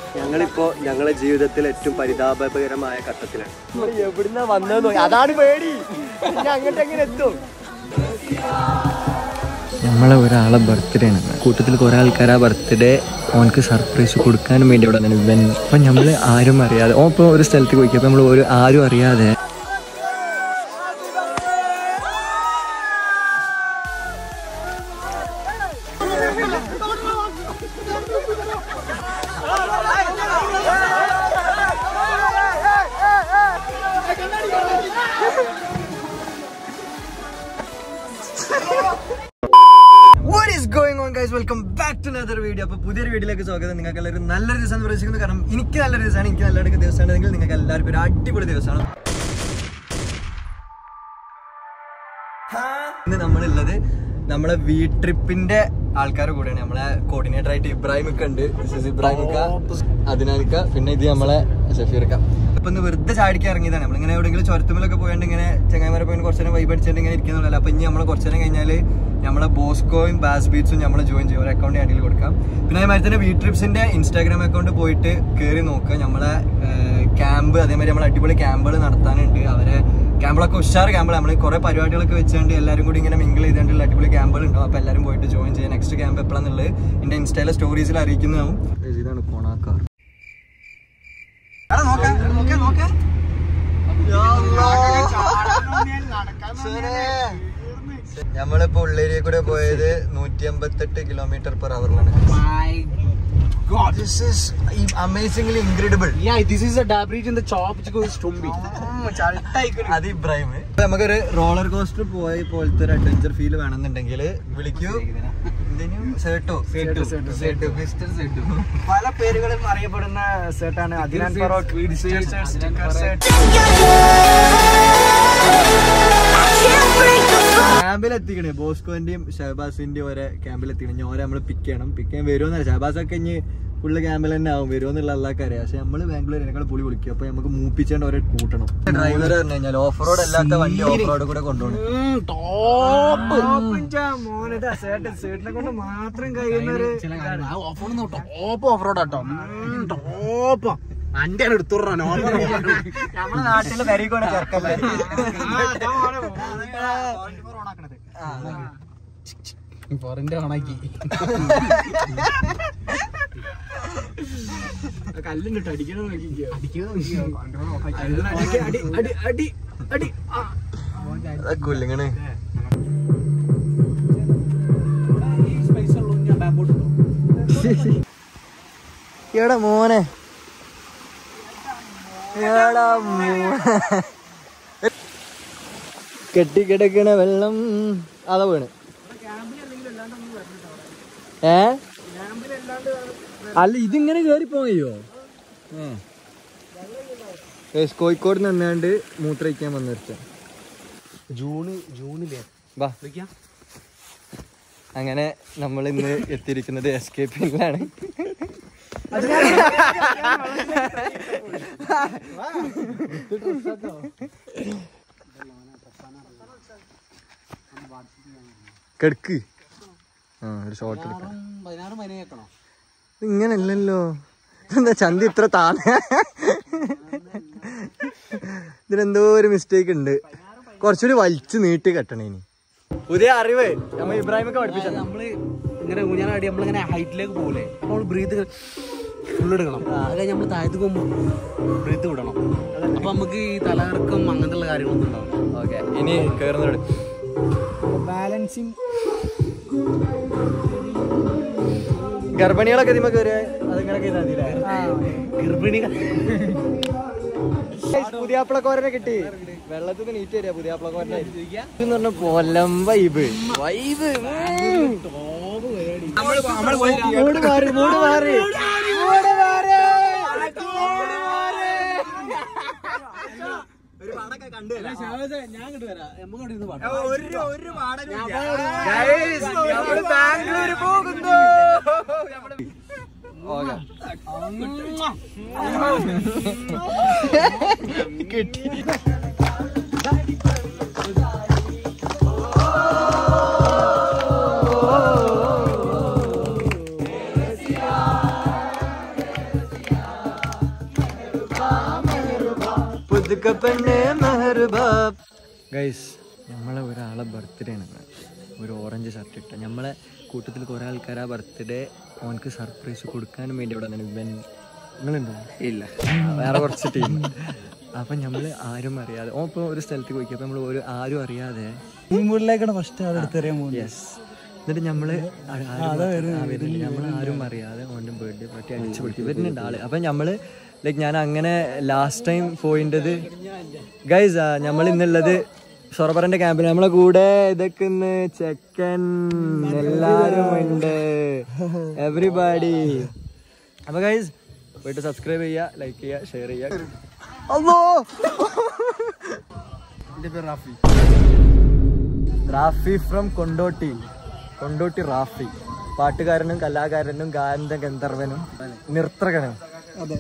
ഞങ്ങളിപ്പോ ഞങ്ങളെ ജീവിതത്തിൽ ഏറ്റവും പരിതാപകരമായ ഘട്ടത്തിലാണ് എവിടുന്ന വന്നത് അതാണ് പേടി അങ്ങോട്ട് എങ്ങനെ എത്തും നമ്മളെ ഒരാളെ ബർത്ത്ഡേ ആണ് കൂട്ടത്തിൽ കുറെ ആൾക്കാർ ആ ബർത്ത്ഡേ ഓനക്ക് സർപ്രൈസ് കൊടുക്കാനും വേണ്ടി അവിടെ വന്നു ഇവൻ അപ്പൊ നമ്മള് ആരും അറിയാതെ ഓ ഇപ്പൊ ഒരു സ്ഥലത്ത് പോയി അപ്പൊ നമ്മൾ ഒരു ആരും അറിയാതെ What is going on guys? Welcome back to another video. അപ്പോൾ പുതിയൊരു വീഡിയോയിലേക്ക് സ്വാഗതം നിങ്ങൾക്ക് എല്ലാവരും നല്ലൊരു ദിവസം പ്രവേശിക്കുന്നു കാരണം എനിക്ക് നല്ലൊരു ദിവസമാണ് എനിക്ക് നല്ലൊരു ദിവസമാണ് എങ്കിൽ നിങ്ങൾക്ക് എല്ലാവർക്കും ഒരു അടിപൊളി ദിവസമാണ് ഇന്ന് നമ്മളുള്ളത് നമ്മളെ വീ ട്രിപ്പിന്റെ ആൾക്കാരുടെ കൂടെയാണ് നമ്മളെ കോർഡിനേറ്റർ ആയിട്ട് ഇബ്രാഹിം ഒക്കെ ഉണ്ട് ഇബ്രാഹിം അതിനാലിക്ക പിന്നെ ഇത് നമ്മളെ ഷഫീർക്ക ഇപ്പൊ ഇന്ന് വെറുതെ ചാടിക്കാൻ ഇറങ്ങിയതാണ് നമ്മളിങ്ങനെ എവിടെയെങ്കിലും ചുരത്തുമലൊക്കെ പോയിട്ട് ഇങ്ങനെ ചെങ്ങായിമാരെ പോയി കുറച്ച് നേരം വൈബ് അടിച്ചിട്ട് ഇങ്ങനെ ഇരിക്കുന്നുള്ളൂ അപ്പൊ ഇനി നമ്മളെ കുറച്ച് നേരം കഴിഞ്ഞാൽ നമ്മളെ ബോസ്കോയും ബാസ് ബീറ്റ്സും നമ്മൾ ജോയിൻ ചെയ്യും ഒരു അക്കൗണ്ട് ഹാൻഡിൽ കൊടുക്കാം പിന്നെ അതേമാതിരി തന്നെ വി ട്രിപ്സിന്റെ ഇൻസ്റ്റാഗ്രാം അക്കൗണ്ട് പോയിട്ട് കയറി നോക്കുക നമ്മളെ ക്യാമ്പ് അതേമാതിരി നമ്മളെ അടിപൊളി ക്യാമ്പുകൾ നടത്താനുണ്ട് അവരെ ക്യാമ്പുകളൊക്കെ ഉഷാർ ക്യാമ്പുകൾ നമ്മൾ കുറെ പരിപാടികളൊക്കെ വെച്ചുകൊണ്ട് എല്ലാവരും കൂടി ഇങ്ങനെ മിങ്കിൾ ചെയ്തുകൊണ്ടുള്ള അടിപൊളി ക്യാമ്പുകൾ ഉണ്ടാവും അപ്പോൾ എല്ലാവരും പോയിട്ട് ജോയിൻ ചെയ്യാം നെക്സ്റ്റ് ക്യാമ്പ് എപ്പോഴാന്നുള്ളത് എൻ്റെ ഇൻസ്റ്റയിലെ സ്റ്റോറീസിൽ അറിയിക്കുന്നതാവും ഇതാണ് കൊണാക്കാർ നോക്കാം നോക്കാം നോക്കാം നമ്മളിപ്പോ ഉള്ളേരിയ കൂടെ പോയത് നൂറ്റി അമ്പത്തെട്ട് കിലോമീറ്റർ പെർ അവറിലാണ് this is amazingly incredible Yeah, this is a bridge in the chop which goes Tumbi. അത് ഇബ്രാഹിം ഇപ്പൊ നമുക്കൊരു റോളർ കോസ്റ്റർ പോയ പോലത്തെ ഒരു അഡ്വഞ്ചർ ഫീൽ വേണമെന്നുണ്ടെങ്കിൽ വിളിക്കൂ സേട്ടോ പല പേരുകളും അറിയപ്പെടുന്ന സെറ്റാണ് അദിനാൻ ഫറോക്ക് ക്യാമ്പിൽ എത്തിക്കണേ ബോസ്കോന്റെയും ഷഹബാസിന്റെയും ഒരേ ക്യാമ്പിൽ എത്തിക്കണം ഞാൻ ഓരെ നമ്മള് പിക്ക് ചെയ്യണം പിക്ക് ചെയ്യാൻ വരുമെന്നല്ല ഷഹബാസ് ഒക്കെ ഇനി ഫുള്ള് ക്യാമ്പിൽ തന്നെ ആവും വരുമെന്നുള്ള എല്ലാവർക്കും അറിയാം പക്ഷെ നമ്മള് ബാംഗ്ലൂർ എന്നെക്കാൾ പുളി വിളിക്കും അപ്പൊ നമുക്ക് മൂപ്പിച്ചേണ്ട ഒരേ കൂട്ടണം ഡ്രൈവർ പറഞ്ഞു കഴിഞ്ഞാൽ ഓഫ് റോഡ് അല്ലാത്ത വണ്ടി ഓഫ് റോഡ് കൂടെ കൊണ്ടുപോകണം സേട്ടിനെ കൊണ്ട് മാത്രം കഴിയുന്ന ഒരു top off road auto top അന്റെ ആണ് എടുത്തുടറാ നമ്മുടെ നാട്ടില് വരികയാണ് ചേർക്കല്ലേ ഫോറിന്റെ ഓണാക്കി കല്ലുണ്ട് അടിക്കണോ അടി അടി അടി അടി ആ. കുല്ലിങ്ങണ് ഈ space ഉള്ളൂ, ഞാൻ backboard ഇടും. എടാ മോനെ എടാ മോനെ കെട്ടിക്കിടക്കണ വെള്ളം അതാ വീണ് ഏ അല്ല ഇതിങ്ങനെ കേറി പോയോ കോഴിക്കോട് നിന്നാണ്ട് മൂത്രയിക്കാൻ വന്നിരുത്ത ജൂണ് ജൂണിലെ വാ അങ്ങനെ നമ്മൾ ഇന്ന് എത്തിയിരിക്കുന്നത് എസ്കേപ്പിംഗിലാണ് കിടക്ക് ആ ഒരു ഷോട്ട് എടുക്കാം പതിനാറ് മണിയേക്കണോ ഇങ്ങനല്ലല്ലോ എന്താ ചന്തി ഇത്ര താന്ന ഇതിനെന്തോ ഒരു മിസ്റ്റേക്ക് ഉണ്ട് കുറച്ചുകൂടി വലിച്ചു നീട്ടി കെട്ടണേ ഇനി പുതിയ അറിവ് നമ്മ ഇബ്രാഹിമൊക്കെ പഠിപ്പിച്ച നമ്മള് ഇങ്ങനെ ഊഞ്ഞാലാടി നമ്മളിങ്ങനെ ഹൈറ്റിലേക്ക് പോകൂലേ അപ്പൊ നമ്മൾ ബ്രീത്ത് ഫുൾ എടുക്കണം അത് കഴിഞ്ഞ് നമ്മൾ താഴത്തേക്ക് പോകുമ്പോൾ ബ്രീത്ത് വിടണം അപ്പൊ നമുക്ക് ഈ തലകറക്കം അങ്ങനത്തെ ഉള്ള കാര്യങ്ങളൊന്നും ഉണ്ടാവില്ല ഓക്കെ ഇനി കേറുന്നോട് ബാലൻസിങ് ഗർഭിണികളൊക്കെ ഇതിമ കയറിയ അതിങ്ങനെ ചെയ്താൽ ഗർഭിണികൾ പുതിയാപ്പിളക്കോരനെ കിട്ടി വെള്ളത്തിൽ നിന്ന് നീറ്റ് വരിക പുതിയാപ്പിളക്കോരനെ എന്ന് പറഞ്ഞ കൊല്ലം വൈബ് വൈബ് മൂട് മാറി മൂട് മാറി മൂട് മാറി ഒരു പാടൊക്കെ കണ്ടു ഞാൻ ഇങ്ങോട്ട് വരാം നമുക്ക് അവിടെ ഇരുന്ന് പാടാം. ഒരു ഒരു നമ്മള് ബാംഗ്ലൂർ പോകുന്നു കിട്ടി ഗൈസ് നമ്മളെ ഒരാളെ ബർത്ത്ഡേ ആണ് ഇന്ന്. ഒരു ഓറഞ്ച് ഷർട്ട് ഇട്ട നമ്മളെ കൂട്ടത്തിൽ കുറെ ആൾക്കാർ ആ ബർത്ത്ഡേ ഓനക്ക് സർപ്രൈസ് കൊടുക്കാനും വേണ്ടി ഇവിടെ വന്നിന്. ഇവൻ നിങ്ങളുണ്ടോ ഇല്ല വേറെ കുറച്ച് ടീം അപ്പൊ നമ്മള് ആരും അറിയാതെ ഓ ഇപ്പൊ ഒരു സ്ഥലത്ത് പോയി അപ്പൊ നമ്മൾ ഒരു ആരും അറിയാതെ വീട്ടിലേക്കാണ് ഫസ്റ്റ് ആൾ എടുത്തെറിയാൻ പോകുന്നത് യെസ് എന്നിട്ട് നമ്മള് നമ്മൾ ആരും അറിയാതെ ഓൻ്റെ ബർത്ത്ഡേ പാർട്ടി അടിച്ചു പൊളിക്കും വരുന്നുണ്ട് ആള് അപ്പൊ നമ്മള് ലൈക്ക് ഞാൻ അങ്ങനെ ലാസ്റ്റ് ടൈം പോയിൻ്റെത് ഗൈസ് നമ്മൾ ഇന്നുള്ളത് സൊറബറിന്റെ ക്യാമ്പിൽ നമ്മളെ കൂടെ ഇതൊക്കെ ഇന്ന് ചെക്കൻ എല്ലാരും ഉണ്ട് എവറിബാഡി അപ്പൊ ഗൈസ് പോയിട്ട് സബ്സ്ക്രൈബ് ചെയ്യുക ലൈക്ക് ചെയ്യുക ഷെയർ ചെയ്യുക അല്ലോ എന്റെ പേര് റാഫി റാഫി ഫ്രം കൊണ്ടോട്ടി കൊണ്ടോട്ടി റാഫി പാട്ടുകാരനും കലാകാരനും ഗാനന്ദ ഗന്ധർവനും നൃത്തകനും അതെ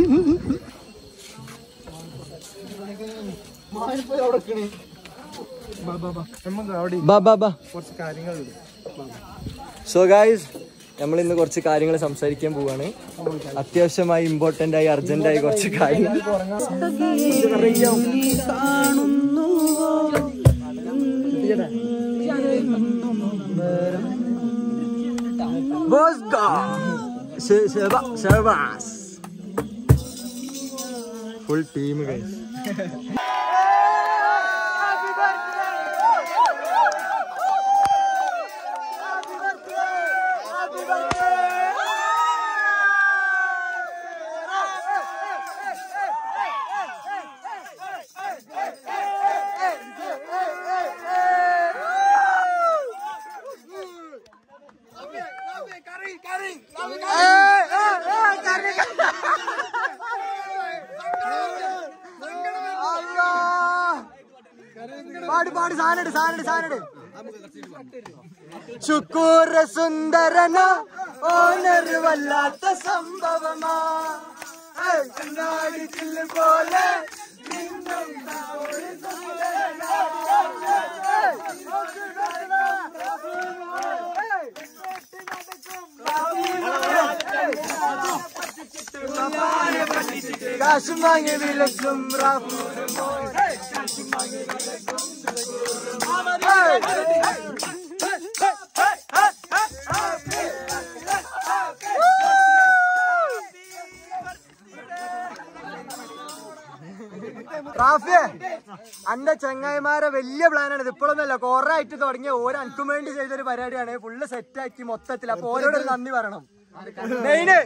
ബാ ബാ ബാ കുറച്ച് കാര്യങ്ങളുണ്ട് സോ ഗായ്സ് നമ്മൾ ഇന്ന് കുറച്ച് കാര്യങ്ങൾ സംസാരിക്കാൻ പോവാണ് അത്യാവശ്യമായി ഇമ്പോർട്ടന്റ് ആയി അർജന്റ് ആയി കുറച്ച് കാര്യങ്ങൾ ഫുൾ ടീം ഗൈസ് പാടി പാടി സാധനം സാധനം സാധനം ശുക്കൂർ സുന്ദരന ഓനർ വല്ലാത്ത സംഭവമാ ഏയ്, കണ്ണാടി ചില്ല് പോലെ നിന്നും ഒരു സുന്ദരനാ. ഏയ്, കാശും വാങ്ങി വിലക്കും റാഫൂർ മോൻ. റാഫിയെ അന്റെ ചങ്ങായിമാരെ വലിയ പ്ലാനാണ് ഇത് ഇപ്പോഴൊന്നല്ല കൊറേ ആയിട്ട് തുടങ്ങിയ ഓരോ അനക്കും വേണ്ടി ചെയ്തൊരു പരിപാടിയാണ് ഫുള്ള് സെറ്റ് ആക്കി മൊത്തത്തിൽ അപ്പൊ ഓരോട് ഒരു നന്ദി പറയണം മെയിന്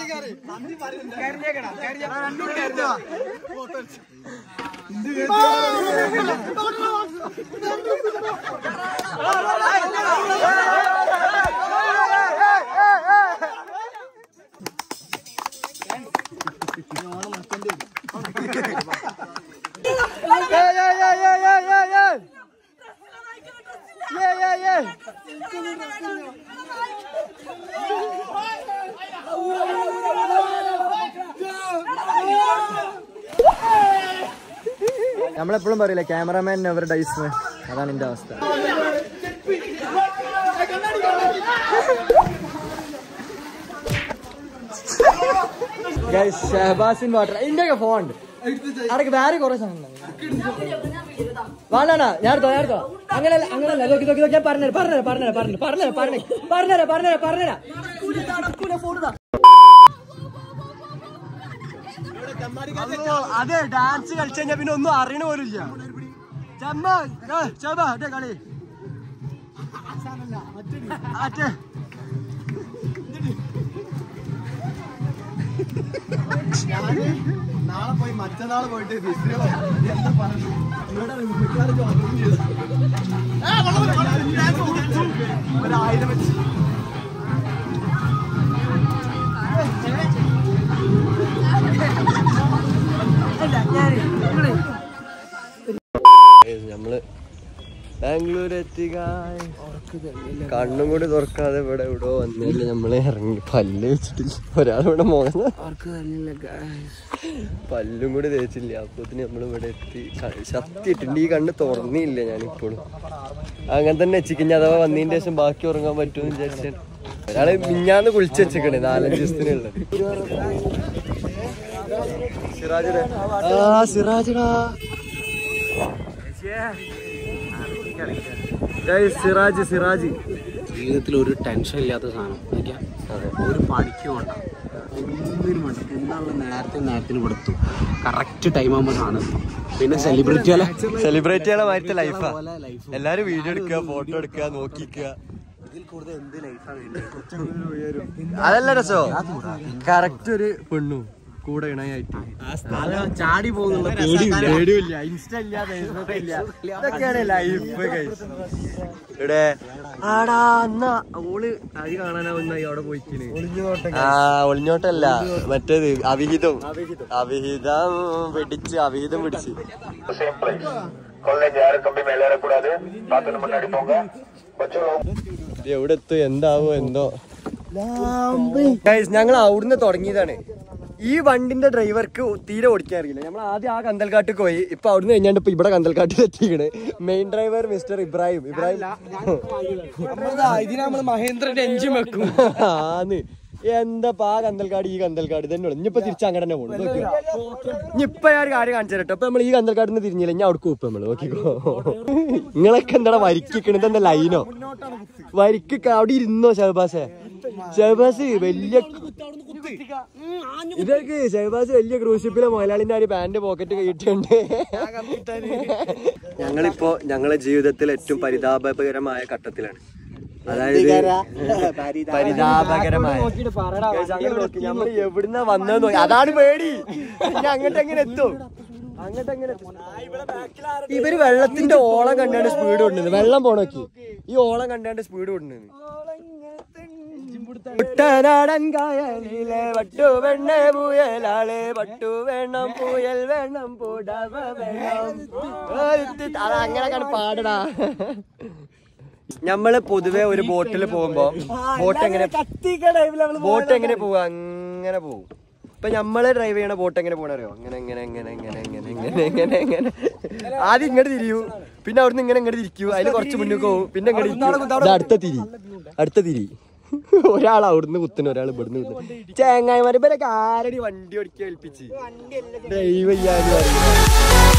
നമ്മളെപ്പോഴും പറയില്ല ക്യാമറമാൻ നെവർ ഡൈസ് അതാണ് എന്റെ അവസ്ഥ ഷഹബാസിൻ വാട്ടർ എന്റെ ഫോൺ അടക്ക് വേറെ കുറെ സാധനം വേണ്ട ഞാൻ എടുത്തോ ഞാൻ എടുത്തോ അങ്ങനല്ല അങ്ങനല്ല നോക്കി നോക്കി നോക്കി ഞാൻ പറഞ്ഞുതരാം പറഞ്ഞുതരാം പറഞ്ഞുതരാം പറഞ്ഞുതരാം പറഞ്ഞുതരാം പറഞ്ഞുതരാം പറഞ്ഞുതരാം പറഞ്ഞുതരാം അല്ലോ, അതെ ഡാൻസ് കളിച്ചു കഴിഞ്ഞാ പിന്നെ ഒന്നും അറിയണ പോലും ഇല്ല ചമ്മ ഏ, ചമ്മ അതെ കളി അറ്റേ നാളെ പോയി മറ്റന്നാൾ പോയിട്ട് ഒരായിരം വെച്ച് നമ്മള് ബാംഗ്ലൂർ എത്തി കണ്ണും കൂടി തുറക്കാതെ ഇവിടെ ഇവിടെ വന്നില്ല നമ്മള് ഇറങ്ങി പല്ല് വെച്ചിട്ടില്ല ഒരാളിവിടെ മോങ്ങ അവർക്ക് തന്നെയല്ല guys. പല്ലും കൂടി തേച്ചില്ല അപ്പത്തിന് നമ്മൾ ഇവിടെ എത്തി സത്യമായിട്ടുണ്ട് ഈ കണ്ണ് തുറന്നില്ല ഞാനിപ്പോഴും അങ്ങനെ തന്നെ വെച്ചിക്കഞ്ഞ അഥവാ വന്നതിന് ശേഷം ബാക്കി ഉറങ്ങാൻ പറ്റുമെന്ന് വിചാരിച്ചു ഒരാള് മിഞ്ഞാന്ന് കുളിച്ച് വെച്ചേക്കണേ നാലഞ്ച് ദിവസത്തിനുള്ളത് സിറാജിടെ ആ സിറാജിടാ Guys, സിറാജ് സിറാജ് ജീവിതത്തിൽ ഒരു ടെൻഷൻ ഇല്ലാത്ത സാധനം നോക്കിയാ ഒരു പണിക്ക് വേണ്ട ഒന്നിനും വേണ്ട എന്നുള്ള നേരത്തെ നേരത്തിന് കൊടുത്തു കറക്റ്റ് ടൈം ആകുമ്പോൾ സാധനം എത്തും. പിന്നെ സെലിബ്രിറ്റികളെ സെലിബ്രേറ്റ് ചെയ്യാൻ മാറ്റത്തെ ലൈഫാ പോലെ life. എല്ലാരും വീഡിയോ എടുക്കുക ഫോട്ടോ എടുക്കുക നോക്കിക്കുക ഇതിൽ കൂടുതൽ എന്ത് ലൈഫാണ് അതല്ല രസോ കറക്റ്റ് ഒരു പെണ്ണു കൂടെ ഇണയായിട്ട് ചാടി പോകുന്നുള്ള പേടിയില്ല ഇൻസ്റ്റ ഇല്ല ഫേസ്ബുക്ക് ഇല്ല ഇതൊക്കെയാണ് ലൈഫ് ഇവിടെ ആടാ എന്നാ ഓള് അരി കാണാനാവുന്ന അവിടെ പോയിക്കിന് ആ ഒളിഞ്ഞോട്ടല്ല മറ്റേത് അവിഹിതം അവിഹിതം പിടിച്ച് അവിഹിതം പിടിച്ച് சேம் பிரைஸ் காலேஜ் யாரும் கம்பி மேல ஏறக்கூடாது பார்த்து முன்னாடி போங்க கொஞ்சம் ഇത് എവിടെ എത്തും എന്താവോ എന്തോ ഞങ്ങൾ അവിടുന്ന് തുടങ്ങിയതാണ് ഈ വണ്ടിന്റെ ഡ്രൈവർക്ക് തീരെ ഓടിക്കാൻ അറിയില്ല നമ്മൾ ആദ്യം ആ കന്തൽക്കാട്ടിൽ പോയി ഇപ്പൊ അവിടുന്ന് കഴിഞ്ഞാണ്ട് ഇപ്പൊ ഇവിടെ കന്തൽക്കാട്ടിൽ എത്തിക്കണ് main driver mister Ibrahim Ibrahim ഇതിന് നമ്മള് മഹേന്ദ്രന്റെ എഞ്ചിൻ വെക്കും ആന്ന് എന്താ ആ കന്തൽക്കാട് ഈ കന്തൽക്കാട് തന്നെ ഉള്ളു ഇനിയിപ്പൊ തിരിച്ച് അങ്ങനെ തന്നെ പോകും ഇനിയിപ്പൊ ഞാൻ ഒരു കാര്യം കാണിച്ചു തരട്ടോ അപ്പൊ നമ്മൾ ഈ കന്തൽക്കാട് നിന്ന് തിരിഞ്ഞില്ല ഞാൻ അവിടെ കൂപ്പ് നമ്മള് നോക്കിക്കോ നിങ്ങളൊക്കെ എന്താ വരിക്കണത് എന്താ ലൈനോ വരിക്ക് അവിടെ ഇരുന്നോ ഷഹബാസെ ഷഹബാസ് വലിയ ഇതൊക്കെ ഷഹബാസ് വലിയ ക്രൂഷിപ്പിലെ മുതലാളിന്റെ ഒരു പാന്റ് പോക്കറ്റ് കയറ്റിട്ടുണ്ട് ഞങ്ങളിപ്പോ ഞങ്ങളെ ജീവിതത്തിൽ ഏറ്റവും പരിതാപകരമായ ഘട്ടത്തിലാണ് അതായത് പരിതാപകരമായ നമ്മൾ എവിടുന്ന വന്നത് നോക്കി അതാണ് പേടി ഇനി അങ്ങോട്ട് എങ്ങനെ എത്തും അങ്ങോട്ട് എങ്ങനെ എത്തും? ഇവര് വെള്ളത്തിന്റെ ഓളം കണ്ടാണ്ട് സ്പീഡ് വിടുന്നത് വെള്ളം പോണോക്കി ഈ ഓളം കണ്ടാണ്ട് സ്പീഡ് വിടുന്നത് കുട്ടനാടൻ കായലിലെ വട്ടു വെണ്ണ പുയലാളെ വട്ടു വേണം പുയൽ വേണം പുടവ വേണം അത് അങ്ങനെ പാടടാ നമ്മള് പൊതുവെ ഒരു ബോട്ടിൽ പോകുമ്പോ ബോട്ട് എങ്ങനെ ബോട്ട് എങ്ങനെ പോവുക അങ്ങനെ പോകും ഇപ്പൊ നമ്മള് ഡ്രൈവ് ചെയ്യണ ബോട്ട് എങ്ങനെ പോകണ അറിയോ അങ്ങനെ ഇങ്ങനെ ഇങ്ങനെ ഇങ്ങനെ ഇങ്ങനെ ഇങ്ങനെ ഇങ്ങനെ ഇങ്ങനെ ആദ്യം ഇങ്ങോട്ട് തിരിയൂ പിന്നെ അവിടുന്ന് ഇങ്ങനെ ഇങ്ങോട്ട് തിരിക്കൂ അതിന് കുറച്ച് മുന്നോട്ട് പോകും പിന്നെ ഇങ്ങോട്ട് ഇരിക്കൂ. ഇത് അടുത്ത തിരി അടുത്ത തിരി ഒരാൾ അവിടുന്ന് കുത്തുന്നു ഒരാൾ ഇവിടുന്ന് കുത്തുന്നു ചേങ്ങായിമാരെ ഇവരൊക്കെ ആരടി വണ്ടി ഓടിക്കാൻ ഏൽപ്പിച്ച് ഡ്രൈവ് ചെയ്യാനും അറിയില്ല